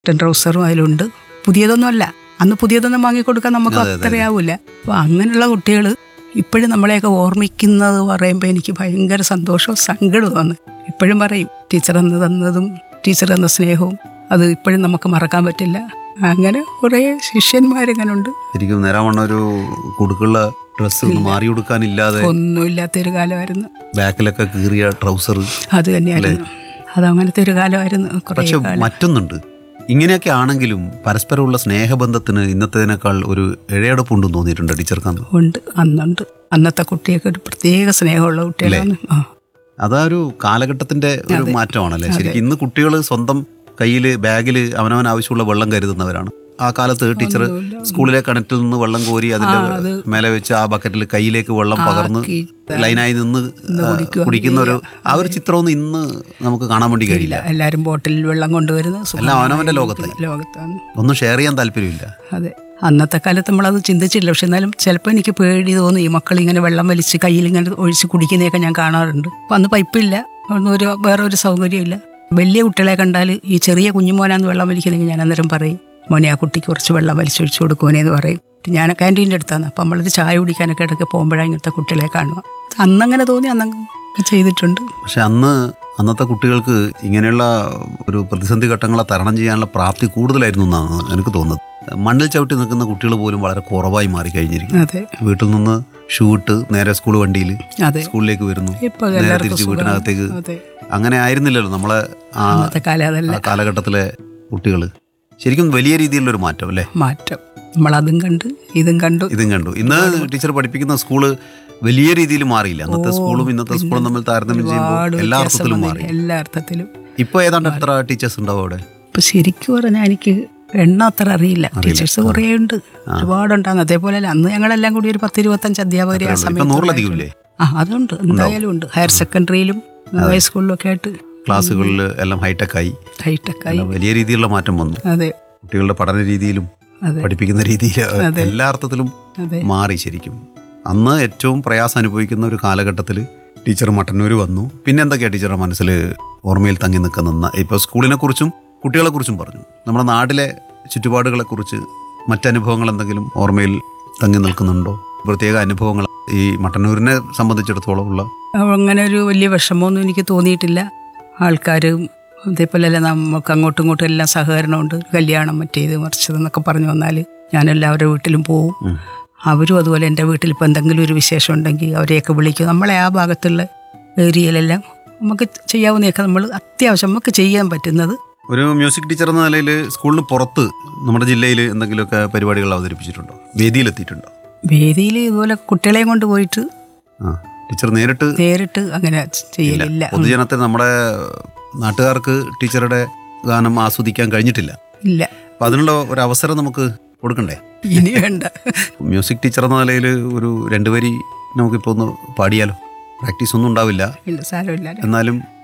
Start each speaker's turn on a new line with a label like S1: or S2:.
S1: Ten ട്രൗസറും അതിലുണ്ട് പുതിയതൊന്നുമല്ല അന്ന് പുതിയതൊന്നും വാങ്ങിക്കൊടുക്കാൻ നമുക്ക്
S2: അതെ, അതെ,
S1: അത്രയാവില്ല അപ്പോൾ അങ്ങനെയുള്ള കുട്ടികൾ ഇപ്പോഴും നമ്മളെയൊക്കെ ഓർമ്മിക്കുന്നത് പറയുമ്പോൾ എനിക്ക് ഭയങ്കര സന്തോഷവും സങ്കടവും ആണ് ഇപ്പോഴും പറയും ടീച്ചർ എന്ന് തന്നതും ടീച്ചർ എന്ന സ്നേഹവും അത് ഇപ്പോഴും നമുക്ക് മറക്കാൻ പറ്റില്ല അങ്ങനെ കുറേ ശിഷ്യന്മാരിങ്ങനെ ഉണ്ട്
S2: ശരിക്കും നേരാവണ്ണം ഒരു കുടുക്കുള്ള ഡ്രസ്സ് ഒന്ന് മാറി കൊടുക്കാനില്ലാതെ
S1: ഒന്നുമില്ലാത്തൊരു കാലമായിരുന്നു
S2: ബാക്കിലൊക്കെ കീറിയ ട്രൗസർ
S1: അത് തന്നെയായിരുന്നു അത് അങ്ങനത്തെ ഒരു കാലമായിരുന്നു കുറേ
S2: പക്ഷെ
S1: കാലം
S2: മറ്റൊന്നുണ്ട് ഇങ്ങനെയൊക്കെ ആണെങ്കിലും പരസ്പരമുള്ള സ്നേഹബന്ധത്തിന് ഇന്നത്തേതിനേക്കാൾ ഒരു ഇഴയടപ്പുണ്ടെന്ന് തോന്നിയിട്ടുണ്ട് ടീച്ചർക്ക് അന്ന്
S1: ഉണ്ട് അന്നുണ്ട് അന്നത്തെ കുട്ടിയൊക്കെ ഒരു പ്രത്യേക സ്നേഹമുള്ള കുട്ടികളാണ് ആ
S2: അതാ ഒരു കാലഘട്ടത്തിന്റെ ഒരു മാറ്റമാണല്ലേ ശരിക്കും ഇന്ന് കുട്ടികൾ സ്വന്തം കയ്യിൽ ബാഗിൽ അവനവൻ ആവശ്യമുള്ള വെള്ളം കരുതുന്നവരാണ് ആ കാലത്ത് ടീച്ചർ സ്കൂളിലെ കിണറ്റിൽ നിന്ന് വെള്ളം കോരി അതിന്റെ മേലെ വെച്ച് ആ ബക്കറ്റിൽ കയ്യിലേക്ക് വെള്ളം പകർന്ന്
S1: ആക്കി
S2: ലൈനായി നിന്ന് ആ,
S1: കുടിക്കുക.
S2: കുടിക്കുന്ന ഒരു ആ ഒരു ചിത്രമൊന്നും ഇന്ന് നമുക്ക് കാണാൻ വേണ്ടി കഴിയില്ല
S1: എല്ലാവരും ബോട്ടിലിൽ വെള്ളം കൊണ്ടുവരുന്നു
S2: എല്ലാം അവനവന്റെ ലോകത്തായി
S1: ലോകത്താണ്
S2: ഒന്നും ഷെയർ ചെയ്യാൻ താല്പര്യമില്ല
S1: അതെ അന്നത്തെ കാലത്ത് നമ്മളത് ചിന്തിച്ചില്ല പക്ഷെ എന്നാലും ചിലപ്പോൾ എനിക്ക് പേടി തോന്നി ഈ മക്കൾ ഇങ്ങനെ വെള്ളം വലിച്ച് കയ്യിൽ ഇങ്ങനെ ഒഴിച്ച് കുടിക്കുന്നതൊക്കെ ഞാൻ കാണാറുണ്ട് അപ്പം അന്ന് പൈപ്പില്ല ഒന്നും ഒരു വേറെ ഒരു സൗകര്യമില്ല വലിയ കുട്ടികളെ കണ്ടാൽ ഈ ചെറിയ കുഞ്ഞുമോനാന്ന് വെള്ളം വലിക്കുന്നെങ്കിൽ ഞാൻ അന്നേരം പറയും മോനെ ആ കുട്ടിക്ക് കുറച്ച് വെള്ളം വലിച്ചൊഴിച്ച് കൊടുക്കുമോനെ എന്ന് പറയും ഞാൻ ക്യാൻറ്റീൻ്റെ അടുത്താണ് അപ്പം നമ്മളത് ചായ കുടിക്കാനൊക്കെ ഇടയ്ക്ക് പോകുമ്പോഴാണ് ഇങ്ങനത്തെ കുട്ടികളെ കാണുക അന്നങ്ങനെ തോന്നി അന്നങ്ങനെ ചെയ്തിട്ടുണ്ട്
S2: പക്ഷെ അന്ന് അന്നത്തെ കുട്ടികൾക്ക് ഇങ്ങനെയുള്ള ഒരു പ്രതിസന്ധി ഘട്ടങ്ങളെ തരണം ചെയ്യാനുള്ള പ്രാപ്തി കൂടുതലായിരുന്നു എന്നാണ് എനിക്ക് തോന്നുന്നത് മണ്ണിൽ ചവിട്ടി നിൽക്കുന്ന കുട്ടികൾ പോലും വളരെ കുറവായി മാറി കഴിഞ്ഞിരിക്കും
S1: അതെ
S2: വീട്ടിൽ നിന്ന് ഷൂ ഇട്ട് നേരെ സ്കൂൾ വണ്ടിയിൽ
S1: അതെ
S2: സ്കൂളിലേക്ക് വരുന്നു
S1: ഇപ്പൊ
S2: നേരെ
S1: എല്ലാവർക്കും
S2: തിരിച്ച്
S1: സുഖമാണ്.
S2: വീട്ടിനകത്തേക്ക്
S1: അതെ
S2: അങ്ങനെ ആയിരുന്നില്ലല്ലോ നമ്മളെ ആ
S1: അന്നത്തെ കാലം അതല്ല
S2: ആ കാലഘട്ടത്തിലെ കുട്ടികൾ ശരിക്കും വലിയ രീതിയിലുള്ള ഒരു മാറ്റം അല്ലേ
S1: മാറ്റം നമ്മളതും കണ്ട് ഇതും കണ്ടു
S2: ഇതും കണ്ടു ഇന്ന് ടീച്ചർ പഠിപ്പിക്കുന്ന സ്കൂള് വലിയ രീതിയിൽ മാറിയില്ല അന്നത്തെ സ്കൂളും ഇന്നത്തെ സ്കൂളും തമ്മിൽ താരതമ്യം
S1: ഒരുപാട്
S2: ചെയ്യുമ്പോൾ എല്ലാ
S1: വ്യത്യാസം
S2: അർത്ഥത്തിലും
S1: വന്നില്ലേ?
S2: മാറി
S1: എല്ലാ അർത്ഥത്തിലും
S2: ഇപ്പൊ ഏതാണ്ട് എത്ര ടീച്ചേഴ്സ് ഉണ്ടാവും അവിടെ
S1: ഇപ്പൊ ശരിക്കും പറഞ്ഞാൽ എനിക്ക് എണ്ണ അത്ര അറിയില്ല ടീച്ചേഴ്സ് കുറേ ഉണ്ട് ഒരുപാടുണ്ടാകും അതേപോലെ അല്ല അന്ന് ഞങ്ങളെല്ലാം കൂടി ഒരു പത്ത് ഇരുപത്തഞ്ച് അധ്യാപകരെ ആ
S2: ഇപ്പൊ
S1: സമയത്ത്
S2: നൂറിലധികം ഇല്ലേ
S1: ആ അതുണ്ട് എന്തായാലും ഉണ്ട് ഹയർ സെക്കൻഡറിയിലും ഹൈസ്കൂളിലും ഒക്കെ ആയിട്ട്
S2: ക്ലാസ്സുകളിൽ എല്ലാം ഹൈടെക് ആയി
S1: ഹൈടെക് ആയി
S2: എല്ലാം വലിയ രീതിയിലുള്ള മാറ്റം വന്നു
S1: അതെ
S2: കുട്ടികളുടെ പഠന രീതിയിലും
S1: അതെ
S2: പഠിപ്പിക്കുന്ന രീതിയിലും എല്ലാ അർത്ഥത്തിലും
S1: അതെ
S2: മാറി ശരിക്കും അന്ന് ഏറ്റവും പ്രയാസം അനുഭവിക്കുന്ന ഒരു കാലഘട്ടത്തിൽ ടീച്ചർ മട്ടന്നൂർ വന്നു പിന്നെ എന്തൊക്കെയാ ടീച്ചറുടെ മനസ്സിൽ ഓർമ്മയിൽ തങ്ങി നിൽക്കുന്ന ഇപ്പോൾ സ്കൂളിനെ കുറിച്ചും കുട്ടികളെ കുറിച്ചും പറഞ്ഞു നമ്മുടെ നാട്ടിലെ ചുറ്റുപാടുകളെ കുറിച്ച് മറ്റനുഭവങ്ങൾ എന്തെങ്കിലും ഓർമ്മയിൽ തങ്ങി നിൽക്കുന്നുണ്ടോ പ്രത്യേക അനുഭവങ്ങൾ ഈ മട്ടന്നൂരിനെ സംബന്ധിച്ചിടത്തോളം ഉള്ള
S1: അങ്ങനെ ഒരു വലിയ വിഷമമൊന്നും എനിക്ക് തോന്നിയിട്ടില്ല ആൾക്കാരും അതേപോലെ അല്ല നമുക്ക് അങ്ങോട്ടും ഇങ്ങോട്ടും എല്ലാം സഹകരണമുണ്ട് കല്യാണം മറ്റേത് മറിച്ചതെന്നൊക്കെ പറഞ്ഞു വന്നാൽ ഞാൻ എല്ലാവരുടെ വീട്ടിലും പോവും
S2: ഉം.
S1: അവരും അതുപോലെ എൻ്റെ വീട്ടിൽ ഇപ്പോൾ എന്തെങ്കിലും ഒരു വിശേഷം ഉണ്ടെങ്കിൽ അവരെയൊക്കെ വിളിക്കും നമ്മളെ ആ ഭാഗത്തുള്ള ഏരിയയിലെല്ലാം നമുക്ക് ചെയ്യാവുന്നതൊക്കെ നമ്മൾ അത്യാവശ്യം നമുക്ക് ചെയ്യാൻ പറ്റുന്നത്
S2: ഒരു മ്യൂസിക് ടീച്ചർ എന്ന നിലയിൽ സ്കൂളിന് പുറത്ത് നമ്മുടെ ജില്ലയിൽ എന്തെങ്കിലുമൊക്കെ പരിപാടികൾ അവതരിപ്പിച്ചിട്ടുണ്ടോ വേദിയിലെത്തിയിട്ടുണ്ടോ
S1: വേദിയിൽ ഇതുപോലെ കുട്ടികളെയും കൊണ്ട് പോയിട്ട്
S2: ആ ടീച്ചർ നേരിട്ട്
S1: നേരിട്ട് അങ്ങനെ ചെയ്യലില്ല
S2: പൊതുജനത്തെ നമ്മുടെ നാട്ടുകാർക്ക് ടീച്ചറുടെ ഗാനം ആസ്വദിക്കാൻ കഴിഞ്ഞിട്ടില്ല
S1: ഇല്ല
S2: അപ്പം അതിനുള്ള ഒരു അവസരം നമുക്ക് കൊടുക്കണ്ടേ
S1: ഇനി വേണ്ട
S2: മ്യൂസിക് ടീച്ചർ എന്ന നിലയിൽ ഒരു രണ്ടുപേരി നമുക്കിപ്പോൾ ഒന്ന് പാടിയാലോ പ്രാക്ടീസ് ഒന്നും ഉണ്ടാവില്ല
S1: ഇല്ല സാരമില്ല
S2: എന്നാലും